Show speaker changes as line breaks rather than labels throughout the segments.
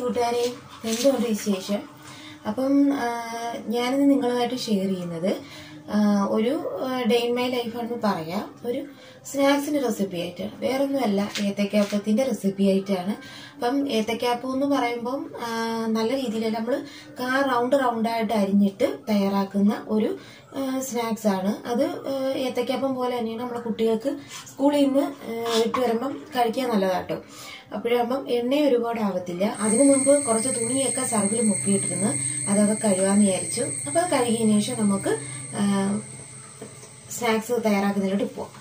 കൂട്ടുകാരെ എന്തുകൊണ്ട് വിശേഷം അപ്പം ആ, ഞാനിന്ന് നിങ്ങളുമായിട്ട് ഷെയർ ചെയ്യുന്നത് ആ, ഒരു ഡേ ഇൻ മൈ ലൈഫാണെന്ന് പറയാം ഒരു സ്നാക്സിന്റെ റെസിപ്പി ആയിട്ടാണ് വേറൊന്നുമല്ല ഏത്തക്കാപ്പത്തിന്റെ റെസിപ്പി ആയിട്ടാണ് അപ്പം ഏത്തക്കാപ്പം എന്ന് പറയുമ്പം ആ, നല്ല രീതിയിൽ നമ്മൾ കാ റൗണ്ട് റൗണ്ടായിട്ട് അരിഞ്ഞിട്ട് തയ്യാറാക്കുന്ന ഒരു സ്നാക്സ് ആണ് അത് ആ, ഏത്തക്കാപ്പം പോലെ തന്നെയാണ് നമ്മളെ കുട്ടികൾക്ക് സ്കൂളിൽ നിന്ന് ആ, വിട്ട് വരുമ്പം കഴിക്കാൻ നല്ലതാട്ടോ അപ്പോഴാകുമ്പം എണ്ണ ഒരുപാട് ആവത്തില്ല അതിനു മുമ്പ് കുറച്ച് തുണിയൊക്കെ സർവിൽ മുക്കിയിട്ടിരുന്ന് അതൊക്കെ കഴുകാന്ന് വിചാരിച്ചു അപ്പൊ അത് കഴുകിയതിനു ശേഷം നമുക്ക് സ്നാക്സ് തയ്യാറാക്കുന്നതിലോട്ട് പോവാം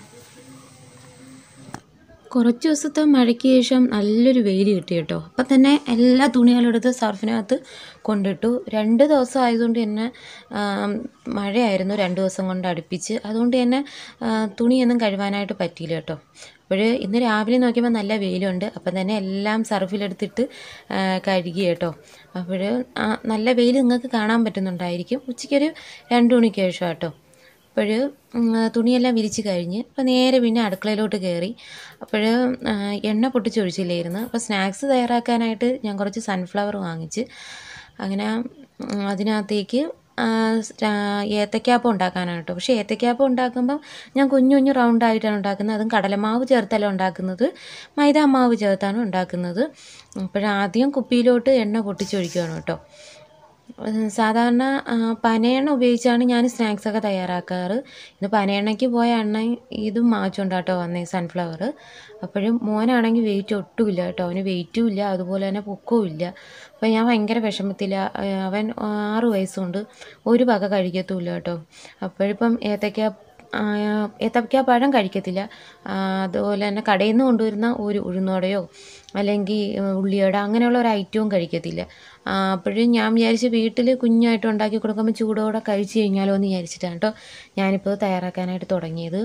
കുറച്ച് ദിവസത്തെ മഴയ്ക്ക് ശേഷം നല്ലൊരു വെയിൽ കിട്ടി കേട്ടോ അപ്പം തന്നെ എല്ലാ തുണികളും എടുത്ത് സർഫിനകത്ത് കൊണ്ടിട്ടു രണ്ട് ദിവസം ആയതുകൊണ്ട് തന്നെ ആം, മഴയായിരുന്നു രണ്ട് ദിവസം കൊണ്ട് അടുപ്പിച്ച് അതുകൊണ്ട് തന്നെ ആ, തുണിയൊന്നും കഴുകാനായിട്ട് പറ്റിയില്ല കേട്ടോ അപ്പോൾ ഇന്ന് രാവിലെ നോക്കിയപ്പോൾ നല്ല വെയിലുണ്ട് അപ്പം തന്നെ എല്ലാം സർഫിലെടുത്തിട്ട് ആ, കഴുകി കേട്ടോ അപ്പോൾ നല്ല വെയിൽ നിങ്ങൾക്ക് കാണാൻ പറ്റുന്നുണ്ടായിരിക്കും ഉച്ചയ്ക്കൊരു രണ്ട് മണിക്ക് ശേഷം കേട്ടോ അപ്പോൾ തുണിയെല്ലാം വിരിച്ച് കഴിഞ്ഞ് അപ്പോൾ നേരെ പിന്നെ അടുക്കളയിലോട്ട് കയറി അപ്പോൾ എണ്ണ പൊട്ടിച്ചൊഴിച്ചില്ലായിരുന്നു അപ്പോൾ സ്നാക്സ് തയ്യാറാക്കാനായിട്ട് ഞാൻ കുറച്ച് സൺഫ്ലവർ വാങ്ങിച്ച് അങ്ങനെ ഉം, അതിനകത്തേക്ക് ആ, സ്- ആ, ഏത്തക്കാപ്പം ഉണ്ടാക്കാനാണ് കേട്ടോ പക്ഷേ ഏത്തക്കാപ്പം ഉണ്ടാക്കുമ്പം ഞാൻ കുഞ്ഞു കുഞ്ഞു റൗണ്ടായിട്ടാണ് ഉണ്ടാക്കുന്നത് അതും കടലമാവ് ചേർത്തല്ല ഉണ്ടാക്കുന്നത് മൈദ മാവ് ചേർത്താണ് ഉണ്ടാക്കുന്നത് അപ്പോഴാദ്യം കുപ്പിയിലോട്ട് എണ്ണ പൊട്ടിച്ചൊഴിക്കുകയാണ് കേട്ടോ ഉം, സാധാരണ ആ, പനയെണ്ണ ഉപയോഗിച്ചാണ് ഞാൻ സ്നാക്സൊക്കെ തയ്യാറാക്കാറ് ഇന്ന് പനയെണ്ണയ്ക്ക് പോയ എണ്ണ ഇതും വാങ്ങിച്ചുകൊണ്ടാട്ടോ വന്നേ സൺഫ്ലവർ അപ്പോഴും മോനാണെങ്കിൽ വെയിറ്റ് ഒട്ടുമില്ല കേട്ടോ അവന് വെയിറ്റും ഇല്ല അതുപോലെ തന്നെ പൊക്കവും ഇല്ല അപ്പോൾ ഞാൻ ഭയങ്കര വിഷമത്തില അവൻ ആറ് വയസ്സുണ്ട് ഒരു വക കഴിക്കത്തുമില്ല കേട്ടോ അപ്പോഴിപ്പം ഏത്തയ്ക്ക ആ, ഏത്തക്ക പഴം കഴിക്കത്തില്ല ആ, അതുപോലെ തന്നെ കടയിൽ നിന്ന് കൊണ്ടുവരുന്ന ഒരു ഉഴുന്നോടയോ അല്ലെങ്കിൽ ഉള്ളിയോട അങ്ങനെയുള്ള ഒരു ഐറ്റവും കഴിക്കത്തില്ല അപ്പോഴും ഞാൻ വിചാരിച്ച് വീട്ടിൽ കുഞ്ഞായിട്ട് ഉണ്ടാക്കി കൊടുക്കുമ്പോൾ ചൂടോടെ കഴിച്ച് കഴിഞ്ഞാലോ എന്ന് വിചാരിച്ചിട്ടാണ് കേട്ടോ ഞാനിപ്പോൾ തയ്യാറാക്കാനായിട്ട് തുടങ്ങിയത്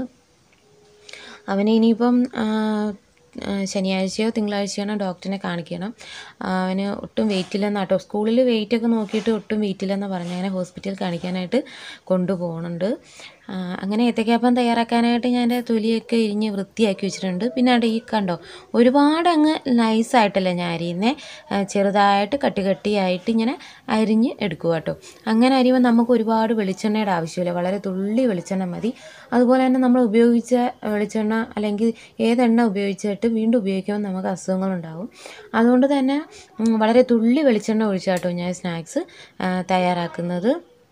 അവനെ ഇനിയിപ്പം ആ, ആ, ശനിയാഴ്ചയോ തിങ്കളാഴ്ചയോ ഡോക്ടറിനെ കാണിക്കണം ആ, അവന് ഒട്ടും വെയിറ്റ് ഇല്ലെന്ന് കേട്ടോ സ്കൂളിൽ വെയിറ്റ് ഒക്കെ നോക്കിയിട്ട് ഒട്ടും വെയിറ്റ് ഇല്ലെന്ന് പറഞ്ഞ് അങ്ങനെ ഹോസ്പിറ്റലിൽ കാണിക്കാനായിട്ട് കൊണ്ടുപോകുന്നുണ്ട് ആ, അങ്ങനെ ഏത്തക്കാപ്പം തയ്യാറാക്കാനായിട്ട് ഞാൻ എൻ്റെ തൊലിയൊക്കെ ഇരിഞ്ഞ് വൃത്തിയാക്കി വെച്ചിട്ടുണ്ട് പിന്നെ അവിടെ ഈ കണ്ടോ ഒരുപാട് അങ്ങ് നൈസായിട്ടല്ല ഞാൻ അരിയുന്നത് ചെറുതായിട്ട് കട്ടി കട്ടിയായിട്ട് ഇങ്ങനെ അരിഞ്ഞ് എടുക്കുക കേട്ടോ അങ്ങനെ അരിയുമ്പോൾ നമുക്ക് ഒരുപാട് വെളിച്ചെണ്ണയുടെ ആവശ്യമില്ല വളരെ തുള്ളി വെളിച്ചെണ്ണ മതി അതുപോലെ തന്നെ നമ്മൾ ഉപയോഗിച്ച വെളിച്ചെണ്ണ അല്ലെങ്കിൽ ഏതെണ്ണ ഉപയോഗിച്ചിട്ട് വീണ്ടും ഉപയോഗിക്കുമ്പോൾ നമുക്ക് അസുഖങ്ങളുണ്ടാവും അതുകൊണ്ട് തന്നെ ഉം, വളരെ തുള്ളി വെളിച്ചെണ്ണ ഒഴിച്ചാട്ടോ ഞാൻ സ്നാക്സ് തയ്യാറാക്കുന്നത്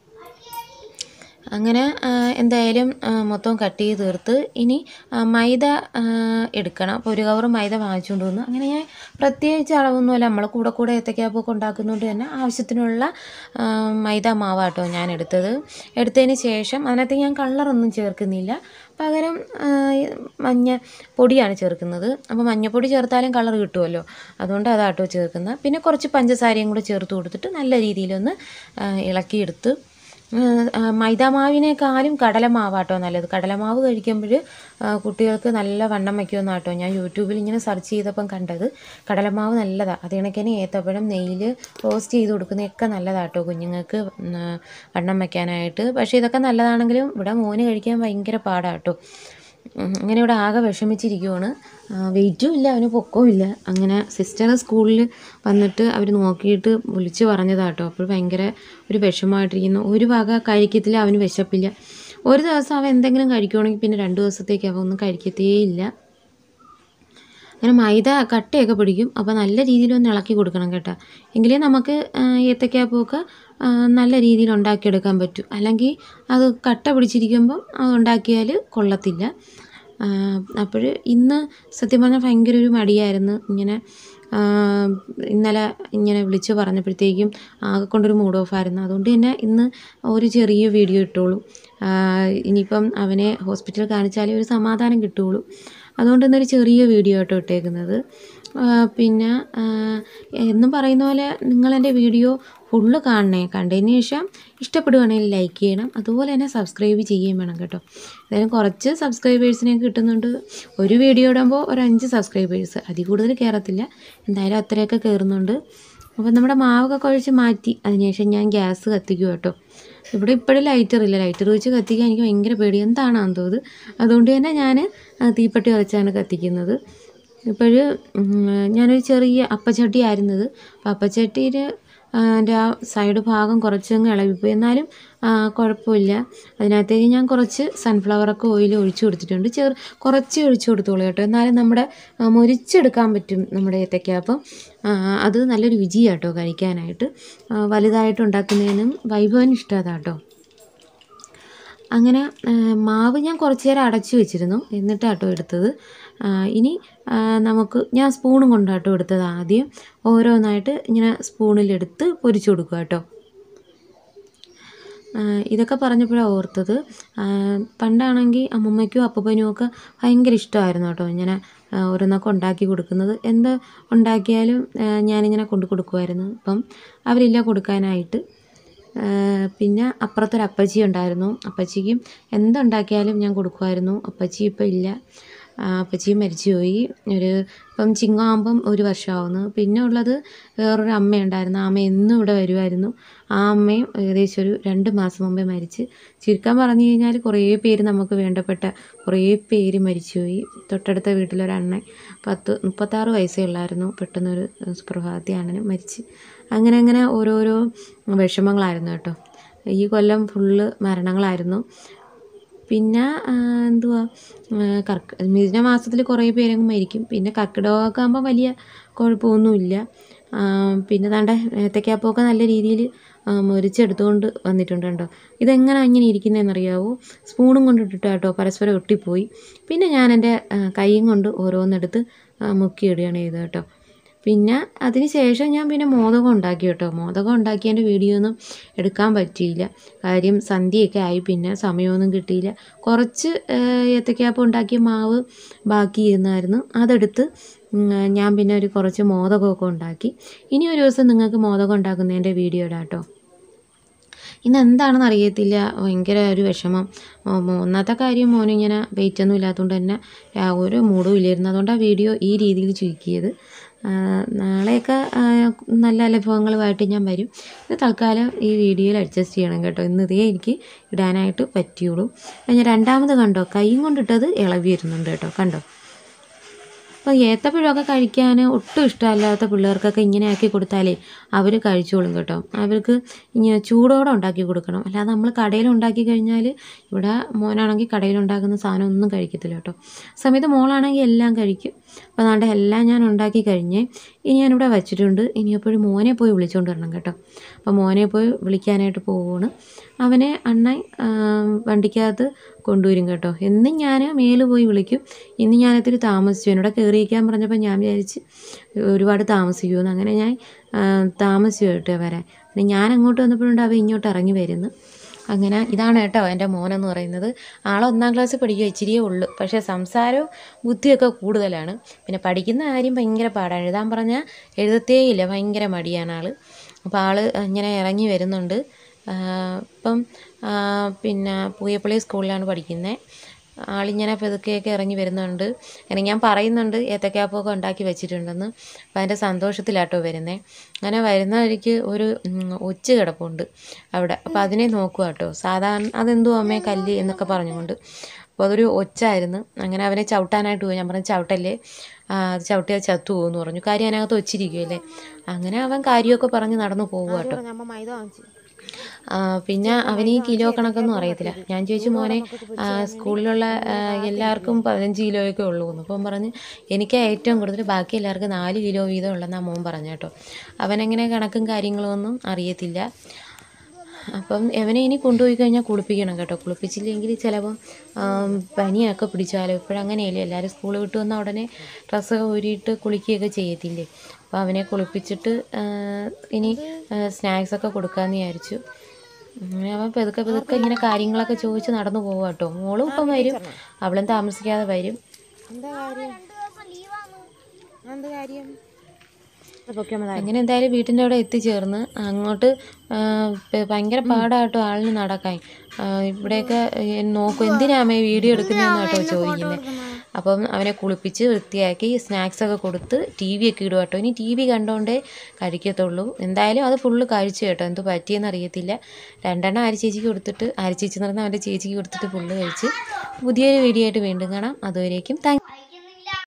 അങ്ങനെ ആ, എന്തായാലും ആ, മൊത്തം കട്ട് ചെയ്ത് തീർത്ത് ഇനി ആ, മൈദ ആ, എടുക്കണം അപ്പോൾ ഒരു കവർ മൈദ വാങ്ങിച്ചുകൊണ്ട് വന്നു അങ്ങനെ ഞാൻ പ്രത്യേകിച്ച് അളവൊന്നുമല്ല നമ്മളെ കൂടെ കൂടെ ഏത്തക്കാപ്പൊക്കെ ഉണ്ടാക്കുന്നതുകൊണ്ട് തന്നെ ആവശ്യത്തിനുള്ള ആ, മൈദ മാവാട്ടോ ഞാൻ എടുത്തത് എടുത്തതിന് ശേഷം അതിനകത്ത് ഞാൻ കളറൊന്നും ചേർക്കുന്നില്ല പകരം ആ, മഞ്ഞ പൊടിയാണ് ചേർക്കുന്നത് അപ്പോൾ മഞ്ഞപ്പൊടി ചേർത്താലും കളർ കിട്ടുമല്ലോ അതുകൊണ്ട് അതാട്ടോ ചേർക്കുന്നത് പിന്നെ കുറച്ച് പഞ്ചസാരയും കൂടെ ചേർത്ത് കൊടുത്തിട്ട് നല്ല രീതിയിലൊന്ന് ആ, ഇളക്കിയെടുത്ത് മൈദാമാവിനേക്കാളും കടലമാവാട്ടോ നല്ലത് കടലമാവ് കഴിക്കുമ്പോൾ കുട്ടികൾക്ക് നല്ല വണ്ണം വയ്ക്കുമെന്നാട്ടോ ഞാൻ യൂട്യൂബിൽ ഇങ്ങനെ സെർച്ച് ചെയ്തപ്പം കണ്ടത് കടലമാവ് നല്ലതാണ് അത് കണക്കിന് ഏത്തപ്പഴം നെയ്യിൽ റോസ്റ്റ് ചെയ്ത് കൊടുക്കുന്നതൊക്കെ നല്ലതാട്ടോ കുഞ്ഞുങ്ങൾക്ക് ഉം, വണ്ണം വയ്ക്കാനായിട്ട് പക്ഷേ ഇതൊക്കെ നല്ലതാണെങ്കിലും ഇവിടെ മോന് കഴിക്കാൻ ഭയങ്കര പാടാട്ടോ ഉം, അങ്ങനെ ഇവിടെ ആകെ വിഷമിച്ചിരിക്കുവാണ് വെയിറ്റും ഇല്ല അവന് പൊക്കവും ഇല്ല അങ്ങനെ സിസ്റ്റർ സ്കൂളിൽ വന്നിട്ട് അവർ നോക്കിയിട്ട് വിളിച്ച് പറഞ്ഞതാട്ടോ അപ്പോൾ ഭയങ്കര ഒരു വിഷമമായിട്ടിരിക്കുന്നു ഒരു വക കഴിക്കത്തില്ല അവന് വിശപ്പില്ല ഒരു ദിവസം അവൻ എന്തെങ്കിലും കഴിക്കുവാണെങ്കിൽ പിന്നെ രണ്ട് ദിവസത്തേക്ക് അവൻ ഒന്നും കഴിക്കത്തേ ഇല്ല അങ്ങനെ മൈദ കട്ടയൊക്കെ പിടിക്കും അപ്പോൾ നല്ല രീതിയിലൊന്ന് ഇളക്കി കൊടുക്കണം കേട്ടോ എങ്കിലേ നമുക്ക് ആ, ഏത്തക്കാപ്പമൊക്കെ ആ, നല്ല രീതിയിൽ ഉണ്ടാക്കിയെടുക്കാൻ പറ്റും അല്ലെങ്കിൽ അത് കട്ട പിടിച്ചിരിക്കുമ്പം അത് ഉണ്ടാക്കിയാൽ കൊള്ളത്തില്ല അപ്പോൾ ഇന്ന് സത്യം പറഞ്ഞാൽ ഭയങ്കര ഒരു മടിയായിരുന്നു ഇങ്ങനെ ആ, ഇന്നലെ ഇങ്ങനെ വിളിച്ച് പറഞ്ഞപ്പോഴത്തേക്കും ആകെ കൊണ്ടൊരു മൂഡ് ഓഫ് ആയിരുന്നു അതുകൊണ്ട് തന്നെ ഇന്ന് ഒരു ചെറിയ വീഡിയോ ഇട്ടോളൂ ആ, ഇനിയിപ്പം അവനെ ഹോസ്പിറ്റലിൽ കാണിച്ചാലേ ഒരു സമാധാനം കിട്ടുകയുള്ളൂ അതുകൊണ്ട് ഇന്നൊരു ചെറിയ വീഡിയോ ആട്ടോ ഇട്ടേക്കുന്നത് ആ, പിന്നെ ആ, എന്നും പറയുന്ന പോലെ നിങ്ങളെൻ്റെ വീഡിയോ ഫുള്ള് കാണണേ കണ്ടതിന് ശേഷം ഇഷ്ടപ്പെടുവാണെങ്കിൽ ലൈക്ക് ചെയ്യണം അതുപോലെ തന്നെ സബ്സ്ക്രൈബ് ചെയ്യുകയും വേണം കേട്ടോ എന്തായാലും കുറച്ച് സബ്സ്ക്രൈബേഴ്സിനെ കിട്ടുന്നുണ്ട് ഒരു വീഡിയോ ഇടുമ്പോൾ ഒരു അഞ്ച് സബ്സ്ക്രൈബേഴ്സ് അതിൽ കൂടുതൽ കയറത്തില്ല എന്തായാലും അത്രയൊക്കെ കയറുന്നുണ്ട് അപ്പോൾ നമ്മുടെ മാവൊക്കെ കുഴച്ച് മാറ്റി അതിനുശേഷം ഞാൻ ഗ്യാസ് കത്തിക്കും കേട്ടോ ഇവിടെ ഇപ്പോഴും ലൈറ്റർ ഇല്ല ലൈറ്റർ വെച്ച് കത്തിക്കാൻ എനിക്ക് ഭയങ്കര പേടി എന്താണെന്ന് തോന്നുന്നത് അതുകൊണ്ട് തന്നെ ഞാൻ തീപ്പെട്ടി വെച്ചാണ് കത്തിക്കുന്നത് ഇപ്പോൾ ഞാനൊരു ചെറിയ അപ്പച്ചട്ടി ആയിരുന്നത് അപ്പോൾ അപ്പച്ചട്ടിയിൽ എൻ്റെ ആ സൈഡ് ഭാഗം കുറച്ചങ്ങ് ഇളകിപ്പോയി എന്നാലും ആ, കുഴപ്പമില്ല അതിനകത്തേക്ക് ഞാൻ കുറച്ച് സൺഫ്ലവറൊക്കെ ഓയിൽ ഒഴിച്ചു കൊടുത്തിട്ടുണ്ട് ചെറു കുറച്ച് ഒഴിച്ചു കൊടുത്തോളൂ കേട്ടോ എന്നാലും നമ്മുടെ ആ, മൊരിച്ചെടുക്കാൻ പറ്റും നമ്മുടെ ഏത്തയ്ക്ക അപ്പം ആ, അത് നല്ലൊരു രുചിയാണ് കേട്ടോ കഴിക്കാനായിട്ട് ആ, വലുതായിട്ട് ഉണ്ടാക്കുന്നതിനും വൈഭവന് ഇഷ്ടം അതാ കേട്ടോ അങ്ങനെ ആ, മാവ് ഞാൻ കുറച്ച് നേരം അടച്ചു വെച്ചിരുന്നു എന്നിട്ടാട്ടോ എടുത്തത് ആ, ഇനി ആ, നമുക്ക് ഞാൻ സ്പൂണും കൊണ്ടാട്ടോ എടുത്തത് ആദ്യം ഓരോന്നായിട്ട് ഇങ്ങനെ സ്പൂണിലെടുത്ത് പൊരിച്ചു കൊടുക്കുക കേട്ടോ ആ, ഇതൊക്കെ പറഞ്ഞപ്പോഴാണ് ഓർത്തത് ആ, പണ്ടാണെങ്കിൽ അമ്മമ്മയ്ക്കും അപ്പൂപ്പനും ഒക്കെ ഭയങ്കര ഇഷ്ടമായിരുന്നു കേട്ടോ ഇങ്ങനെ ആ, ഓരോന്നൊക്കെ ഉണ്ടാക്കി കൊടുക്കുന്നത് എന്ത് ഉണ്ടാക്കിയാലും ആ, ഞാനിങ്ങനെ കൊണ്ടു കൊടുക്കുമായിരുന്നു അപ്പം അവരില്ല കൊടുക്കാനായിട്ട് ആ, പിന്നെ അപ്പുറത്തൊരു അപ്പച്ചി ഉണ്ടായിരുന്നു അപ്പച്ചിക്കും എന്തുണ്ടാക്കിയാലും ഞാൻ കൊടുക്കുമായിരുന്നു അപ്പച്ചി ഇപ്പം ഇല്ല ആ, അപ്പച്ചിയും മരിച്ചുപോയി ഒരു ഇപ്പം ചിങ്ങമാകുമ്പം ഒരു വർഷമാവുന്നു പിന്നെ ഉള്ളത് വേറൊരു അമ്മയുണ്ടായിരുന്നു ആ അമ്മ എന്നും ഇവിടെ വരുമായിരുന്നു ആ അമ്മയും ഏകദേശം ഒരു രണ്ട് മാസം മുമ്പേ മരിച്ച് ചുരുക്കം പറഞ്ഞു കഴിഞ്ഞാൽ കുറേ പേര് നമുക്ക് വേണ്ടപ്പെട്ട കുറേ പേര് മരിച്ചുപോയി തൊട്ടടുത്ത വീട്ടിലൊരണ്ണൻ പത്ത് മുപ്പത്താറ് വയസ്സേ ഉള്ളായിരുന്നു പെട്ടെന്നൊരു സുപ്രഭാതത്തിൽ അണ്ണനും മരിച്ച് അങ്ങനെ അങ്ങനെ ഓരോരോ വിഷമങ്ങളായിരുന്നു കേട്ടോ ഈ കൊല്ലം ഫുള്ള് മരണങ്ങളായിരുന്നു പിന്നെ ആ, എന്തുവാ ആ, കർക്ക മിഥുന മാസത്തിൽ കുറേ പേരങ്ങ് മരിക്കും പിന്നെ കർക്കിടകമൊക്കെ ആകുമ്പോൾ വലിയ കുഴപ്പമൊന്നുമില്ല ആ, പിന്നെ താണ്ട ഏത്തക്കാപ്പമൊക്കെ നല്ല രീതിയിൽ മുരിച്ചെടുത്തുകൊണ്ട് വന്നിട്ടുണ്ട് കേട്ടോ ഇതെങ്ങനെ ഇങ്ങനെ ഇരിക്കുന്നതെന്നറിയാവോ സ്പൂണും കൊണ്ട് ഇട്ടിട്ട് കേട്ടോ പരസ്പരം ഒട്ടിപ്പോയി പിന്നെ ഞാൻ എൻ്റെ ആ, കൈയും കൊണ്ട് ഓരോന്നെടുത്ത് ആ, മുക്കിയിടുകയാണ് ചെയ്തത് കേട്ടോ പിന്നെ അതിന് ശേഷം ഞാൻ പിന്നെ മോദകം ഉണ്ടാക്കി കേട്ടോ മോദകം ഉണ്ടാക്കിയതിൻ്റെ വീഡിയോ ഒന്നും എടുക്കാൻ പറ്റിയില്ല കാര്യം സന്ധ്യയൊക്കെ ആയി പിന്നെ സമയമൊന്നും കിട്ടിയില്ല കുറച്ച് ഏത്തക്കാപ്പം ഉണ്ടാക്കിയ മാവ് ബാക്കി ഇരുന്നായിരുന്നു അതെടുത്ത് ഉം, ഞാൻ പിന്നെ ഒരു കുറച്ച് മോദകമൊക്കെ ഉണ്ടാക്കി ഇനി ഒരു ദിവസം നിങ്ങൾക്ക് മോദകം ഉണ്ടാക്കുന്നതിൻ്റെ വീഡിയോ ഇടാം കേട്ടോ ഇന്ന് എന്താണെന്ന് അറിയത്തില്ല ഭയങ്കര ഒരു വിഷമം മോ- മോ- ഒന്നാമത്തെ കാര്യം മോന് ഇങ്ങനെ വെയിറ്റ് ഒന്നും ഇല്ലാത്തതുകൊണ്ട് തന്നെ ആ, ഒരു മൂടും ഇല്ലായിരുന്നു അതുകൊണ്ട് ആ വീഡിയോ ഈ രീതിയിൽ ചുരുക്കിയത് ആ, നാളെയൊക്കെ ആ, നല്ല നല്ല വിഭവങ്ങളുമായിട്ട് ഞാൻ വരും ഇത് തൽക്കാലം ഈ വീഡിയോയിൽ അഡ്ജസ്റ്റ് ചെയ്യണം കേട്ടോ ഇന്ന് ഇതേ എനിക്ക് ഇടാനായിട്ട് പറ്റിയുള്ളൂ ഞാൻ രണ്ടാമത് കണ്ടോ കൈയും കൊണ്ടിട്ടത് ഇളവി വരുന്നുണ്ട് കേട്ടോ കണ്ടോ അപ്പോൾ ഏത്തപ്പഴമൊക്കെ കഴിക്കാൻ ഒട്ടും ഇഷ്ടമല്ലാത്ത പിള്ളേർക്കൊക്കെ ഇങ്ങനെ ആക്കി കൊടുത്താലേ അവർ കഴിച്ചോളും കേട്ടോ അവർക്ക് ഇങ്ങനെ ചൂടോടെ ഉണ്ടാക്കി കൊടുക്കണം അല്ലാതെ നമ്മൾ കടയിൽ ഉണ്ടാക്കി കഴിഞ്ഞാൽ ഇവിടെ മോനാണെങ്കിൽ കടയിൽ ഉണ്ടാക്കുന്ന സാധനം ഒന്നും കഴിക്കത്തില്ല കേട്ടോ സമയത്ത് മോളാണെങ്കിൽ എല്ലാം കഴിക്കും അപ്പോൾ അതാണ്ട് എല്ലാം ഞാൻ ഉണ്ടാക്കി കഴിഞ്ഞ് ഇനി ഞാനിവിടെ വച്ചിട്ടുണ്ട് ഇനി എപ്പോഴും മോനെ പോയി വിളിച്ചുകൊണ്ട് വരണം കേട്ടോ അപ്പോൾ മോനെ പോയി വിളിക്കാനായിട്ട് പോവുകയാണ് അവനെ അണ്ണൻ ആ, വണ്ടിക്കകത്ത് കൊണ്ടുവരും കേട്ടോ എന്നും ഞാൻ മേല് പോയി വിളിക്കും ഇന്ന് ഞാനത്തിരി താമസിച്ചു എന്നോട് കയറിയിരിക്കാൻ പറഞ്ഞപ്പോൾ ഞാൻ വിചാരിച്ച് ഒരുപാട് താമസിക്കുമെന്ന് അങ്ങനെ ഞാൻ ആ, താമസിച്ചു കേട്ടോ വരാൻ പിന്നെ ഞാൻ അങ്ങോട്ട് വന്നപ്പോഴുണ്ട് അവ ഇങ്ങോട്ട് ഇറങ്ങി വരുന്നു അങ്ങനെ ഇതാണ് കേട്ടോ എൻ്റെ മോനെന്ന് പറയുന്നത് ആൾ ഒന്നാം ക്ലാസ്സിൽ പഠിക്കുക ഇച്ചിരിയേ ഉള്ളൂ പക്ഷേ സംസാരവും ബുദ്ധിയൊക്കെ കൂടുതലാണ് പിന്നെ പഠിക്കുന്ന കാര്യം ഭയങ്കര പാടാണ് എഴുതാൻ പറഞ്ഞാൽ എഴുതത്തേ ഇല്ല ഭയങ്കര മടിയാണ് ആൾ അപ്പോൾ ആൾ ഇങ്ങനെ ഇറങ്ങി വരുന്നുണ്ട് ആ, ഇപ്പം ആ, പിന്നെ പൂയപ്പള്ളി സ്കൂളിലാണ് പഠിക്കുന്നത് ആളിങ്ങനെ പെതുക്കെയൊക്കെ ഇറങ്ങി വരുന്നുണ്ട് അങ്ങനെ ഞാൻ പറയുന്നുണ്ട് ഏത്തക്കാപ്പമൊക്കെ ഉണ്ടാക്കി വെച്ചിട്ടുണ്ടെന്ന് അപ്പം അതിൻ്റെ സന്തോഷത്തിലാട്ടോ വരുന്നത് അങ്ങനെ വരുന്ന വഴിക്ക് ഒരു ഉം, ഒച്ച് കിടപ്പുണ്ട് അവിടെ അപ്പോൾ അതിനെ നോക്കുക കേട്ടോ സാധാരണ അതെന്തോ അമ്മേ കല്ല് എന്നൊക്കെ പറഞ്ഞുകൊണ്ട് അപ്പോൾ അതൊരു ഒച്ചായിരുന്നു അങ്ങനെ അവനെ ചവിട്ടാനായിട്ട് പോയി ഞാൻ പറഞ്ഞു ചവിട്ടല്ലേ ആ, അത് ചവിട്ടിയാൽ ചത്തു പോകുമെന്ന് പറഞ്ഞു കാര്യം അതിനകത്ത് ഒച്ചിരിക്കുമല്ലേ അങ്ങനെ അവൻ കാര്യമൊക്കെ പറഞ്ഞ് നടന്നു പോകുക കേട്ടോ ആ, പിന്നെ അവന് ഈ കിലോ കണക്കൊന്നും അറിയത്തില്ല ഞാൻ ചോദിച്ചു മോനെ ആ, സ്കൂളിലുള്ള ആ, എല്ലാവർക്കും പതിനഞ്ച് കിലോയൊക്കെ ഉള്ളൂ എന്ന് അപ്പം പറഞ്ഞ് എനിക്ക് ഏറ്റവും കൂടുതൽ ബാക്കി എല്ലാവർക്കും നാല് കിലോ വീതം ഉള്ളെന്നാ മോൻ പറഞ്ഞു കേട്ടോ അവനങ്ങനെ കണക്കും കാര്യങ്ങളും ഒന്നും അറിയത്തില്ല അപ്പം അവനെ ഇനി കൊണ്ടുപോയി കഴിഞ്ഞാൽ കുളിപ്പിക്കണം കേട്ടോ കുളിപ്പിച്ചില്ലെങ്കിൽ ചിലപ്പം ആം, പനിയൊക്കെ പിടിച്ചാലോ ഇപ്പോഴങ്ങനെയല്ലേ എല്ലാവരും സ്കൂൾ വിട്ട് വന്ന ഉടനെ ഡ്രസ്സൊക്കെ ഊരിയിട്ട് കുളിക്കുകയൊക്കെ ചെയ്യത്തില്ലേ അപ്പോൾ അവനെ കുളിപ്പിച്ചിട്ട് ആ, ഇനി സ്നാക്സൊക്കെ കൊടുക്കാമെന്ന് വിചാരിച്ചു അങ്ങനെ അവൻ പെതുക്കെ പെതുക്കെ ഇങ്ങനെ കാര്യങ്ങളൊക്കെ ചോദിച്ച് നടന്നു പോവാ കേട്ടോ മോളും ഇപ്പം വരും അവളും താമസിക്കാതെ വരും
എന്താ കാര്യം എന്താ കാര്യം
അങ്ങനെ എന്തായാലും വീട്ടിൻ്റെ അവിടെ എത്തിച്ചേർന്ന് അങ്ങോട്ട് ആ, പ- ഭയങ്കര പാടാട്ടോ ആളിന് നടക്കാൻ ആ, ഇവിടെയൊക്കെ ഏ, നോക്കും എന്തിനാമേ വീഡിയോ എടുക്കുന്നതെന്ന് കേട്ടോ ചോദിക്കുന്നത് അപ്പം അവനെ കുളിപ്പിച്ച് വൃത്തിയാക്കി സ്നാക്സ് ഒക്കെ കൊടുത്ത് ടി വി ഒക്കെ ഇടുക കേട്ടോ ഇനി ടി വി കണ്ടോണ്ടേ കഴിക്കത്തുള്ളൂ എന്തായാലും അത് ഫുള്ള് കഴിച്ചു കേട്ടോ എന്ത് പറ്റിയെന്ന് അറിയത്തില്ല രണ്ടെണ്ണം അരി ചേച്ചിക്ക് കൊടുത്തിട്ട് അരി ചേച്ചി എന്ന് പറഞ്ഞാൽ അവൻ്റെ ചേച്ചിക്ക് കൊടുത്തിട്ട് ഫുള്ള് കഴിച്ച് പുതിയൊരു വീഡിയോ ആയിട്ട് വീണ്ടും കാണാം അതുവരേക്കും താങ്ക്